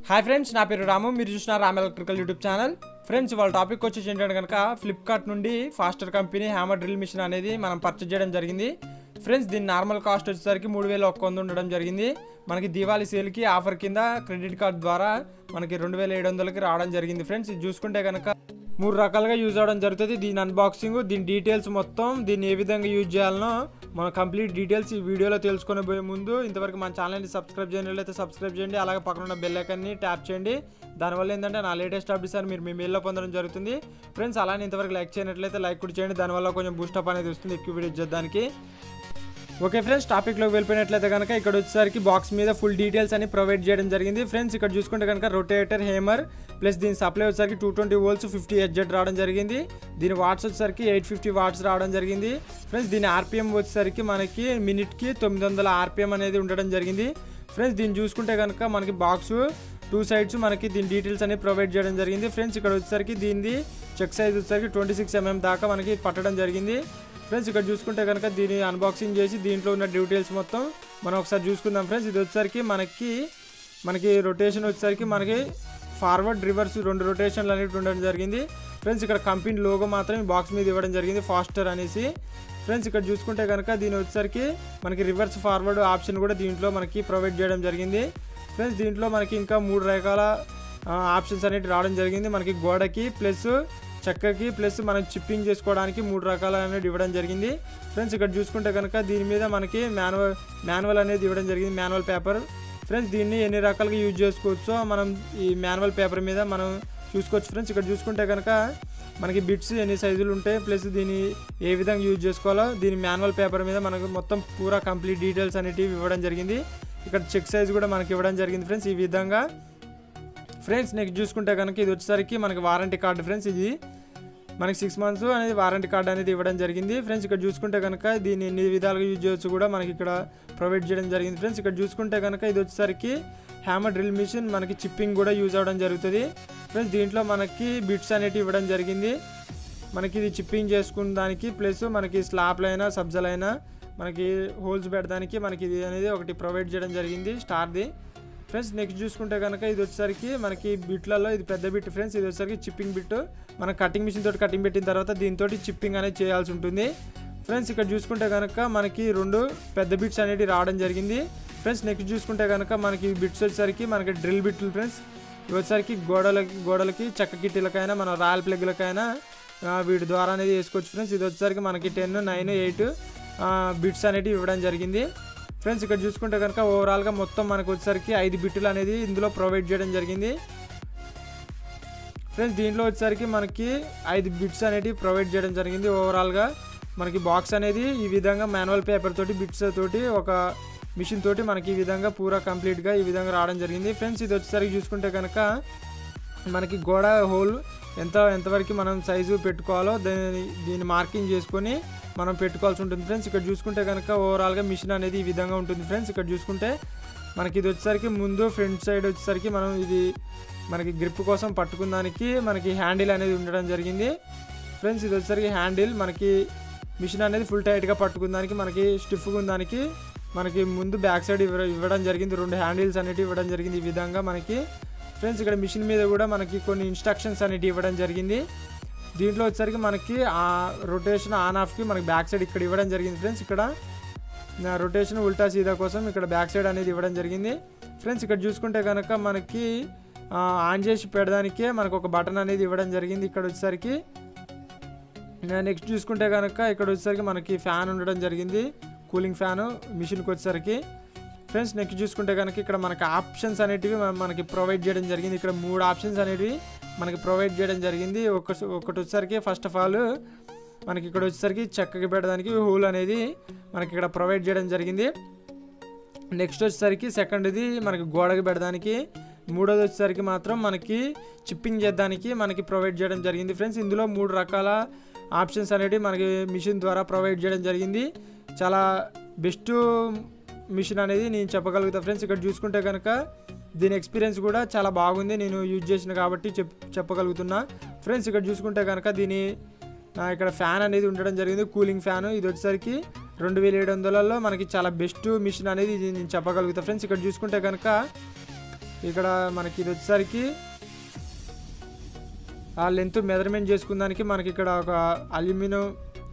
hi friends నా పేరు రాము మీరు చూసిన Ram electrical YouTube channel friends వాళ్ళ టాపిక్ వచ్చేసి ఏంటంటే కనుక ఫ్లిప్కార్ట్ నుండి Foster company hammer drill machine అనేది మనం పర్చేజ్ చేయడం జరిగింది ఫ్రెండ్స్ దీని నార్మల్ కాస్ట్ వచ్చేసరికి మూడు వేల ఒక్క వంద ఉండడం జరిగింది మనకి దివాళీ సేల్కి ఆఫర్ కింద క్రెడిట్ కార్డ్ ద్వారా మనకి రెండు వేల ఏడు వందలకి రావడం జరిగింది ఫ్రెండ్స్ ఇది చూసుకుంటే కనుక మూడు రకాలుగా యూజ్ అవడం జరుగుతుంది దీని అన్బాక్సింగ్ దీని డీటెయిల్స్ మొత్తం దీన్ని ఏ విధంగా యూజ్ చేయాలనో మన కంప్లీట్ డీటెయిల్స్ ఈ వీడియోలో తెలుసుకునే పోయే ముందు ఇంతవరకు మన ఛానల్ని సబ్స్క్రైబ్ చేయనట్లయితే సబ్స్క్రైబ్ చేయండి అలాగే పక్కన ఉన్న బెల్ ఐకాన్ని ట్యాప్ చేయండి దానివల్ల ఏంటంటే నా లేటెస్ట్ అప్డేట్స్ అని మీరు మీ మెయిల్లో పొందడం జరుగుతుంది ఫ్రెండ్స్ అలానే ఇంతవరకు లైక్ చేయనట్లయితే లైక్ కూడా చేయండి దానివల్ల కొంచెం బూస్టప్ అనేది వస్తుంది ఎక్కువ వీడియో చేద్దానికి ఓకే ఫ్రెండ్స్ టాపిక్లోకి వెళ్ళిపోయినట్లయితే కనుక ఇక్కడ వచ్చేసరికి బాక్స్ మీద ఫుల్ డీటెయిల్స్ అని ప్రొవైడ్ చేయడం జరిగింది ఫ్రెండ్స్ ఇక్కడ చూసుకుంటే కనుక రొటేటర్ హేమర్ ప్లస్ దీని సప్లై వచ్చేసరికి టూ ట్వంటీ వోల్ట్స్ ఫిఫ్టీ హెడ్జెట్ రావడం జరిగింది దీని వాట్స్ వచ్చేసరికి ఎయిట్ ఫిఫ్టీ వాట్స్ రావడం జరిగింది ఫ్రెండ్స్ దీని ఆర్పిఎం వచ్చేసరికి మనకి మినిట్కి తొమ్మిది వందల ఆర్పిఎం అనేది ఉండడం జరిగింది ఫ్రెండ్స్ దీన్ని చూసుకుంటే కనుక మనకి బాక్స్ టూ సైడ్స్ మనకి దీని డీటెయిల్స్ అనేవి ప్రొవైడ్ చేయడం జరిగింది ఫ్రెండ్స్ ఇక్కడ వచ్చేసరికి దీనిది చెక్ సైజ్ వచ్చేసరికి ట్వంటీ సిక్స్ ఎంఎం దాకా మనకి పట్టడం జరిగింది ఫ్రెండ్స్ ఇక్కడ చూసుకుంటే కనుక దీన్ని అన్బాక్సింగ్ చేసి దీంట్లో ఉన్న డీటెయిల్స్ మొత్తం మనం ఒకసారి చూసుకుందాం ఫ్రెండ్స్ ఇది వచ్చేసరికి మనకి మనకి రొటేషన్ వచ్చేసరికి మనకి ఫార్వర్డ్ రివర్స్ రెండు రొటేషన్లు అనేవి ఉండడం జరిగింది ఫ్రెండ్స్ ఇక్కడ కంపెనీ లోగో మాత్రం ఈ బాక్స్ మీద ఇవ్వడం జరిగింది ఫాస్టర్ అనేసి ఫ్రెండ్స్ ఇక్కడ చూసుకుంటే కనుక దీని వచ్చేసరికి మనకి రివర్స్ ఫార్వర్డ్ ఆప్షన్ కూడా దీంట్లో మనకి ప్రొవైడ్ చేయడం జరిగింది ఫ్రెండ్స్ దీంట్లో మనకి ఇంకా మూడు రకాల ఆప్షన్స్ అనేవి రావడం జరిగింది మనకి గోడకి ప్లస్ చెక్కకి ప్లస్ మనం చిప్పింగ్ చేసుకోవడానికి మూడు రకాలు అనేది ఇవ్వడం జరిగింది ఫ్రెండ్స్ ఇక్కడ చూసుకుంటే కనుక దీని మీద మనకి మాన్యువల్ మాన్యువల్ అనేది ఇవ్వడం జరిగింది మాన్యువల్ పేపర్ ఫ్రెండ్స్ దీన్ని ఎన్ని రకాలుగా యూజ్ చేసుకోవచ్చో మనం ఈ మాన్యువల్ పేపర్ మీద మనం చూసుకోవచ్చు ఫ్రెండ్స్ ఇక్కడ చూసుకుంటే కనుక మనకి బిట్స్ ఎన్ని సైజులు ఉంటాయి ప్లస్ దీన్ని ఏ విధంగా యూజ్ చేసుకోవాలో దీని మాన్యువల్ పేపర్ మీద మనకు మొత్తం పూరా కంప్లీట్ డీటెయిల్స్ అనేటివి ఇవ్వడం జరిగింది ఇక్కడ చెక్ సైజ్ కూడా మనకి ఇవ్వడం జరిగింది ఫ్రెండ్స్ ఈ విధంగా ఫ్రెండ్స్ నెక్స్ట్ చూసుకుంటే కనుక ఇది వచ్చేసరికి మనకి వారంటీ కార్డు ఫ్రెండ్స్ ఇది మనకి సిక్స్ మంత్స్ అనేది వారంటీ కార్డు అనేది ఇవ్వడం జరిగింది ఫ్రెండ్స్ ఇక్కడ చూసుకుంటే కనుక దీన్ని ఎన్ని విధాలుగా యూజ్ చేయొచ్చు కూడా మనకి ఇక్కడ ప్రొవైడ్ చేయడం జరిగింది ఫ్రెండ్స్ ఇక్కడ చూసుకుంటే కనుక ఇది వచ్చేసరికి హ్యామర్ డ్రిల్ మిషన్ మనకి చిప్పింగ్ కూడా యూజ్ అవ్వడం జరుగుతుంది ఫ్రెండ్స్ దీంట్లో మనకి బిట్స్ అనేటివి ఇవ్వడం జరిగింది మనకి ఇది చిప్పింగ్ చేసుకున్న దానికి ప్లస్ మనకి స్లాబ్లైనా సబ్జలైనా మనకి హోల్స్ పెట్టడానికి మనకి ఇది అనేది ఒకటి ప్రొవైడ్ చేయడం జరిగింది స్టార్ది ఫ్రెండ్స్ నెక్స్ట్ చూసుకుంటే కనుక ఇది వచ్చేసరికి మనకి బిట్లలో ఇది పెద్ద బిట్ ఫ్రెండ్స్ ఇది వచ్చేసరికి చిప్పింగ్ బిట్ మన కటింగ్ మిషన్ తోటి కటింగ్ పెట్టిన తర్వాత దీంతో చిప్పింగ్ అనేది చేయాల్సి ఉంటుంది ఫ్రెండ్స్ ఇక్కడ చూసుకుంటే కనుక మనకి రెండు పెద్ద బిట్స్ అనేవి రావడం జరిగింది ఫ్రెండ్స్ నెక్స్ట్ చూసుకుంటే కనుక మనకి బిట్స్ వచ్చేసరికి మనకి డ్రిల్ బిట్లు ఫ్రెండ్స్ ఇవి వచ్చేసరికి గోడలకి గోడలకి చెక్క కిట్టీలకైనా మన రాయల్ ప్లగ్లకైనా వీటి ద్వారా అనేది వేసుకోవచ్చు ఫ్రెండ్స్ ఇది వచ్చేసరికి మనకి టెన్ నైన్ ఎయిట్ బిట్స్ అనేటివి ఇవ్వడం జరిగింది ఫ్రెండ్స్ ఇక్కడ చూసుకుంటే కనుక ఓవరాల్గా మొత్తం మనకు వచ్చేసరికి ఐదు బిట్టులు అనేది ఇందులో ప్రొవైడ్ చేయడం జరిగింది ఫ్రెండ్స్ దీంట్లో వచ్చేసరికి మనకి ఐదు బిట్స్ అనేటివి ప్రొవైడ్ చేయడం జరిగింది ఓవరాల్గా మనకి బాక్స్ అనేది ఈ విధంగా మాన్యువల్ పేపర్ తోటి బిట్స్ తోటి ఒక మిషన్ తోటి మనకి ఈ విధంగా పూరా కంప్లీట్గా ఈ విధంగా రావడం జరిగింది ఫ్రెండ్స్ ఇది వచ్చేసరికి చూసుకుంటే కనుక మనకి గోడ హోల్ ఎంత ఎంతవరకు మనం సైజు పెట్టుకోవాలో దీని దీన్ని మార్కింగ్ చేసుకొని మనం పెట్టుకోవాల్సి ఉంటుంది ఫ్రెండ్స్ ఇక్కడ చూసుకుంటే కనుక ఓవరాల్గా మిషన్ అనేది ఈ విధంగా ఉంటుంది ఫ్రెండ్స్ ఇక్కడ చూసుకుంటే మనకి ఇది వచ్చేసరికి ముందు ఫ్రంట్ సైడ్ వచ్చేసరికి మనం ఇది మనకి గ్రిప్ కోసం పట్టుకున్నానికి మనకి హ్యాండిల్ అనేది ఉండడం జరిగింది ఫ్రెండ్స్ ఇది వచ్చేసరికి హ్యాండిల్ మనకి మిషన్ అనేది ఫుల్ టైట్గా పట్టుకున్నానికి మనకి స్టిఫ్గా ఉందానికి మనకి ముందు బ్యాక్ సైడ్ ఇవ్వ ఇవ్వడం జరిగింది రెండు హ్యాండిల్స్ అనేటివి ఇవ్వడం జరిగింది ఈ విధంగా మనకి ఫ్రెండ్స్ ఇక్కడ మిషన్ మీద కూడా మనకి కొన్ని ఇన్స్ట్రక్షన్స్ అనేటివి ఇవ్వడం జరిగింది దీంట్లో వచ్చేసరికి మనకి ఆ రొటేషన్ ఆన్ ఆఫ్కి మనకి బ్యాక్ సైడ్ ఇక్కడ ఇవ్వడం జరిగింది ఫ్రెండ్స్ ఇక్కడ రొటేషన్ ఉల్టా సీదా కోసం ఇక్కడ బ్యాక్ సైడ్ అనేది ఇవ్వడం జరిగింది ఫ్రెండ్స్ ఇక్కడ చూసుకుంటే కనుక మనకి ఆన్ చేసి పెడడానికే మనకు ఒక బటన్ అనేది ఇవ్వడం జరిగింది ఇక్కడ వచ్చేసరికి నెక్స్ట్ చూసుకుంటే కనుక ఇక్కడ వచ్చేసరికి మనకి ఫ్యాన్ ఉండడం జరిగింది కూలింగ్ ఫ్యాను మిషన్కి వచ్చేసరికి ఫ్రెండ్స్ నెక్స్ట్ చూసుకుంటే కనుక ఇక్కడ మనకి ఆప్షన్స్ అనేటివి మనకి ప్రొవైడ్ చేయడం జరిగింది ఇక్కడ మూడు ఆప్షన్స్ అనేటివి మనకి ప్రొవైడ్ చేయడం జరిగింది ఒక ఒకటి వచ్చేసరికి ఫస్ట్ ఆఫ్ ఆల్ మనకి ఇక్కడ వచ్చేసరికి చెక్కకి పెట్టడానికి హోల్ అనేది మనకి ఇక్కడ ప్రొవైడ్ చేయడం జరిగింది నెక్స్ట్ వచ్చేసరికి సెకండ్ది మనకి గోడకి పెట్టడానికి మూడోది వచ్చేసరికి మాత్రం మనకి చిప్పింగ్ చేయడానికి మనకి ప్రొవైడ్ చేయడం జరిగింది ఫ్రెండ్స్ ఇందులో మూడు రకాల ఆప్షన్స్ అనేవి మనకి మిషన్ ద్వారా ప్రొవైడ్ చేయడం జరిగింది చాలా బెస్ట్ మిషన్ అనేది నేను చెప్పగలుగుతా ఫ్రెండ్స్ ఇక్కడ చూసుకుంటే కనుక దీని ఎక్స్పీరియన్స్ కూడా చాలా బాగుంది నేను యూజ్ చేసిన కాబట్టి చెప్ చెప్పగలుగుతున్నా ఫ్రెండ్స్ ఇక్కడ చూసుకుంటే కనుక దీని ఇక్కడ ఫ్యాన్ అనేది ఉండడం జరిగింది కూలింగ్ ఫ్యాన్ ఇది వచ్చేసరికి రెండు వేల ఏడు వందలలో మనకి చాలా బెస్ట్ మిషన్ అనేది ఇది నేను చెప్పగలుగుతా ఫ్రెండ్స్ ఇక్కడ చూసుకుంటే కనుక ఇక్కడ మనకి ఇది వచ్చేసరికి ఆ లెంత్ మెజర్మెంట్ చేసుకున్నానికి మనకి ఇక్కడ ఒక అల్యూమినియం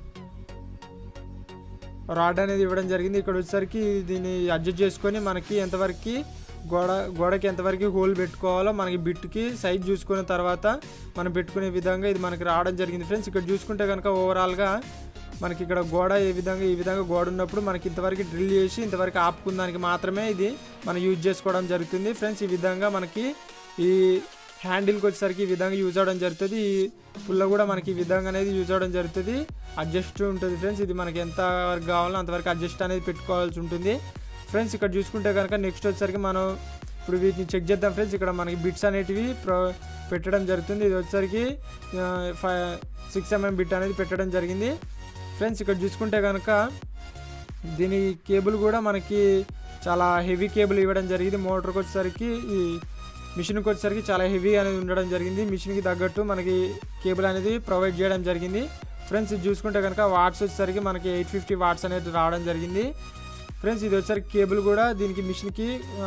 రాడ్ అనేది ఇవ్వడం జరిగింది ఇక్కడ వచ్చేసరికి దీన్ని అడ్జస్ట్ చేసుకొని మనకి ఎంతవరకు గోడ గోడకి ఎంతవరకు హోల్ పెట్టుకోవాలో మనకి బిట్కి సైజ్ చూసుకున్న తర్వాత మనం పెట్టుకునే విధంగా ఇది మనకి రావడం జరిగింది ఫ్రెండ్స్ ఇక్కడ చూసుకుంటే కనుక ఓవరాల్గా మనకి ఇక్కడ గోడ ఏ విధంగా ఈ విధంగా గోడ ఉన్నప్పుడు మనకి ఇంతవరకు డ్రిల్ చేసి ఇంతవరకు ఆపుకుందానికి మాత్రమే ఇది మనం యూజ్ చేసుకోవడం జరుగుతుంది ఫ్రెండ్స్ ఈ విధంగా మనకి ఈ హ్యాండిల్కి వచ్చేసరికి ఈ విధంగా యూజ్ అవడం జరుగుతుంది ఈ పుల్ల కూడా మనకి ఈ విధంగా అనేది యూజ్ అవడం జరుగుతుంది అడ్జస్ట్ ఉంటుంది ఫ్రెండ్స్ ఇది మనకి ఎంత వరకు కావాలో అంతవరకు అడ్జస్ట్ అనేది పెట్టుకోవాల్సి ఉంటుంది ఫ్రెండ్స్ ఇక్కడ చూసుకుంటే కనుక నెక్స్ట్ వచ్చేసరికి మనం ఇప్పుడు వీటిని చెక్ చేద్దాం ఫ్రెండ్స్ ఇక్కడ మనకి బిట్స్ అనేటివి ప్రో పెట్టడం జరుగుతుంది ఇది వచ్చేసరికి ఫైవ్ సిక్స్ ఎంఎం బిట్ అనేది పెట్టడం జరిగింది ఫ్రెండ్స్ ఇక్కడ చూసుకుంటే కనుక దీని కేబుల్ కూడా మనకి చాలా హెవీ కేబుల్ ఇవ్వడం జరిగింది మోటార్కి వచ్చేసరికి ఈ మిషన్కి వచ్చేసరికి చాలా హెవీ అనేది ఉండడం జరిగింది మిషన్కి తగ్గట్టు మనకి కేబుల్ అనేది ప్రొవైడ్ చేయడం జరిగింది ఫ్రెండ్స్ ఇది చూసుకుంటే కనుక వాట్స్ వచ్చేసరికి మనకి ఎయిట్ ఫిఫ్టీ వాట్స్ అనేది రావడం జరిగింది ఫ్రెండ్స్ ఇది వచ్చేసరికి కేబుల్ కూడా దీనికి మిషన్కి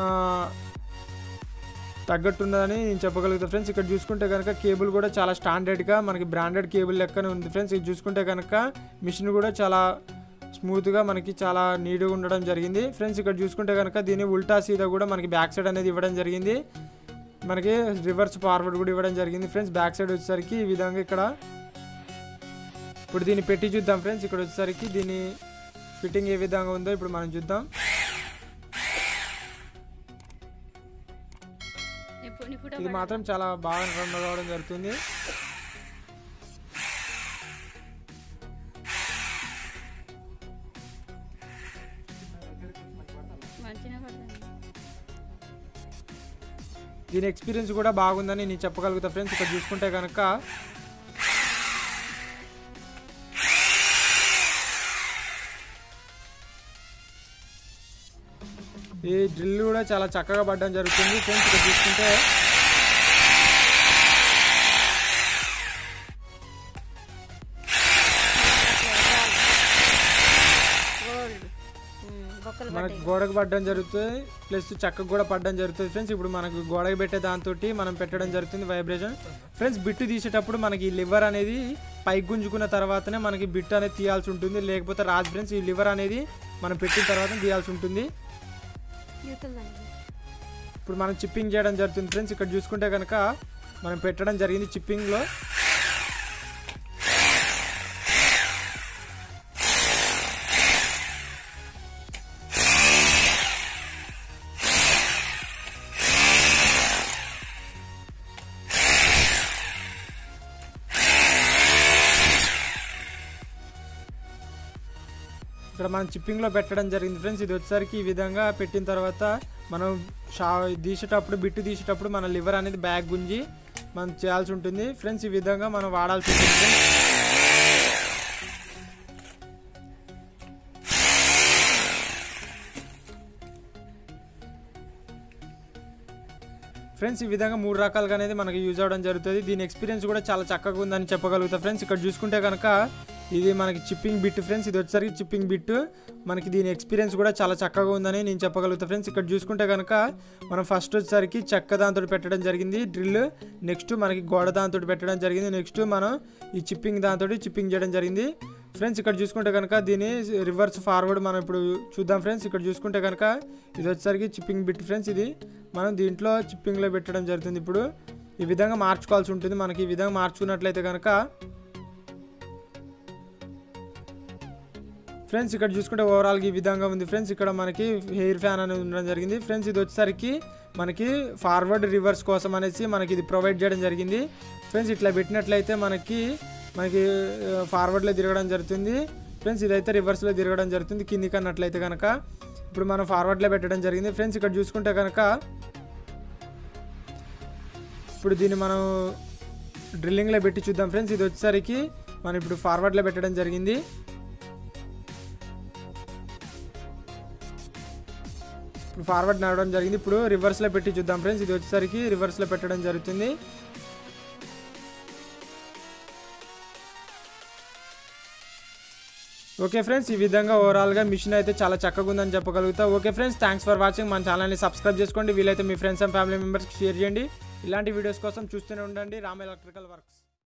తగ్గట్టున్నదని నేను చెప్పగలుగుతాను ఫ్రెండ్స్ ఇక్కడ చూసుకుంటే కనుక కేబుల్ కూడా చాలా స్టాండర్డ్గా మనకి బ్రాండెడ్ కేబుల్ లెక్కనే ఉంది ఫ్రెండ్స్ ఇది చూసుకుంటే కనుక మిషన్ కూడా చాలా స్మూత్గా మనకి చాలా నీట్గా ఉండడం జరిగింది ఫ్రెండ్స్ ఇక్కడ చూసుకుంటే కనుక దీని ఉల్టా సీదా కూడా మనకి బ్యాక్ సైడ్ అనేది ఇవ్వడం జరిగింది మనకి రివర్స్ ఫార్వర్డ్ కూడా ఇవ్వడం జరిగింది ఫ్రెండ్స్ బ్యాక్ సైడ్ వచ్చేసరికి ఈ విధంగా ఇక్కడ ఇప్పుడు దీన్ని పెట్టి చూద్దాం ఫ్రెండ్స్ ఇక్కడ వచ్చేసరికి దీని ఫిట్టింగ్ ఏ విధంగా ఉందో ఇప్పుడు మనం చూద్దాం ఇప్పుడు నీ ఫోటో ఇది మాత్రం చాలా బాగా రన్ కావడం జరుగుతుంది మంచిగా పడుతుంది దీని ఎక్స్పీరియన్స్ కూడా బాగుందని నేను చెప్పగలుగుతా ఫ్రెండ్స్ ఇక్కడ చూసుకుంటే కనుక ఈ డ్రిల్ కూడా చాలా చక్కగా పడడం జరుగుతుంది ఫ్రెండ్స్ ఇక్కడ చూసుకుంటే గోల్డ్ బొక్కలు మనకు పడ్డాయి గోడకు పడడం జరుగుతుంది ప్లస్ చక్కకు కూడా పడడం జరుగుతుంది ఫ్రెండ్స్ ఇప్పుడు మనకు గోడకు పెట్టే దాంతో మనం పెట్టడం జరుగుతుంది వైబ్రేషన్ ఫ్రెండ్స్ బిట్టు తీసేటప్పుడు మనకి ఈ లివర్ అనేది పైకి గుంజుకున్న తర్వాతనే మనకి బిట్ అనేది తీయాల్సి ఉంటుంది లేకపోతే రాజ్ ఫ్రెండ్స్ ఈ లివర్ అనేది మనం పెట్టిన తర్వాత తీయాల్సి ఉంటుంది యూతుందండి ఇప్పుడు మనం చిప్పింగ్ చేయడం జరుగుతుంది ఫ్రెండ్స్ ఇక్కడ చూసుకుంటే కనుక మనం పెట్టడం జరిగింది చిప్పింగ్లో ఇక్కడ మనం చిప్పింగ్లో పెట్టడం జరిగింది ఫ్రెండ్స్ ఇది వచ్చేసరికి ఈ విధంగా పెట్టిన తర్వాత మనం షా తీసేటప్పుడు బిట్టు తీసేటప్పుడు మన లివర్ అనేది బ్యాగ్ గుంజి మనం చేయాల్సి ఉంటుంది ఫ్రెండ్స్ ఈ విధంగా మనం వాడాల్సి ఉంటుంది ఫ్రెండ్స్ ఫ్రెండ్స్ ఈ విధంగా మూడు రకాలుగా అనేది మనకి యూజ్ అవ్వడం జరుగుతుంది దీని ఎక్స్పీరియన్స్ కూడా చాలా చక్కగా ఉందని చెప్పగలుగుతా ఫ్రెండ్స్ ఇక్కడ చూసుకుంటే కనుక ఇది మనకి చిప్పింగ్ బిట్ ఫ్రెండ్స్ ఇది వచ్చేసరికి చిప్పింగ్ బిట్ మనకి దీని ఎక్స్పీరియన్స్ కూడా చాలా చక్కగా ఉందని నేను చెప్పగలుగుతా ఫ్రెండ్స్ ఇక్కడ చూసుకుంటే కనుక మనం ఫస్ట్ వచ్చేసరికి చెక్క దాంతో పెట్టడం జరిగింది డ్రిల్ నెక్స్ట్ మనకి గోడ దాంతో పెట్టడం జరిగింది నెక్స్ట్ మనం ఈ చిప్పింగ్ దాంతో చిప్పింగ్ చేయడం జరిగింది ఫ్రెండ్స్ ఇక్కడ చూసుకుంటే కనుక దీని రివర్స్ ఫార్వర్డ్ మనం ఇప్పుడు చూద్దాం ఫ్రెండ్స్ ఇక్కడ చూసుకుంటే కనుక ఇది వచ్చేసరికి చిప్పింగ్ బిట్ ఫ్రెండ్స్ ఇది మనం దీంట్లో చిప్పింగ్లో పెట్టడం జరుగుతుంది ఇప్పుడు ఈ విధంగా మార్చుకోవాల్సి ఉంటుంది మనకి ఈ విధంగా మార్చుకున్నట్లయితే కనుక ఫ్రెండ్స్ ఇక్కడ చూసుకుంటే ఓవరాల్గా ఈ విధంగా ఉంది ఫ్రెండ్స్ ఇక్కడ మనకి హెయిర్ ఫ్యాన్ అనేది ఉండడం జరిగింది ఫ్రెండ్స్ ఇది వచ్చేసరికి మనకి ఫార్వర్డ్ రివర్స్ కోసం అనేసి మనకి ఇది ప్రొవైడ్ చేయడం జరిగింది ఫ్రెండ్స్ ఇట్లా పెట్టినట్లయితే మనకి మనకి ఫార్వర్డ్లో తిరగడం జరుగుతుంది ఫ్రెండ్స్ ఇదైతే రివర్స్లో తిరగడం జరుగుతుంది కిందికి అన్నట్లయితే కనుక ఇప్పుడు మనం ఫార్వర్డ్లో పెట్టడం జరిగింది ఫ్రెండ్స్ ఇక్కడ చూసుకుంటే కనుక ఇప్పుడు దీన్ని మనం డ్రిల్లింగ్లో పెట్టి చూద్దాం ఫ్రెండ్స్ ఇది వచ్చేసరికి మనం ఇప్పుడు ఫార్వర్డ్లో పెట్టడం జరిగింది ఇప్పుడు ఫార్వర్డ్ నడవడం జరిగింది ఇప్పుడు రివర్స్లో పెట్టి చూద్దాం ఫ్రెండ్స్ ఇది వచ్చేసరికి రివర్స్లో పెట్టడం జరుగుతుంది ఓకే ఫ్రెండ్స్ ఈ విధంగా ఓవరాల్గా మిషన్ అయితే చాలా చక్కగా ఉందని చెప్పగలుగుతా okay friends thanks for watching మన ఛానల్ని సబ్స్క్రైబ్ చేసుకోండి వీలైతే మీ ఫ్రెండ్స్ అండ్ ఫ్యామిలీ మెంబర్స్కి షేర్ చేయండి ఇలాంటి వీడియోస్ కోసం చూస్తూనే ఉండండి రామ్ ఎలక్ట్రికల్ వర్క్స్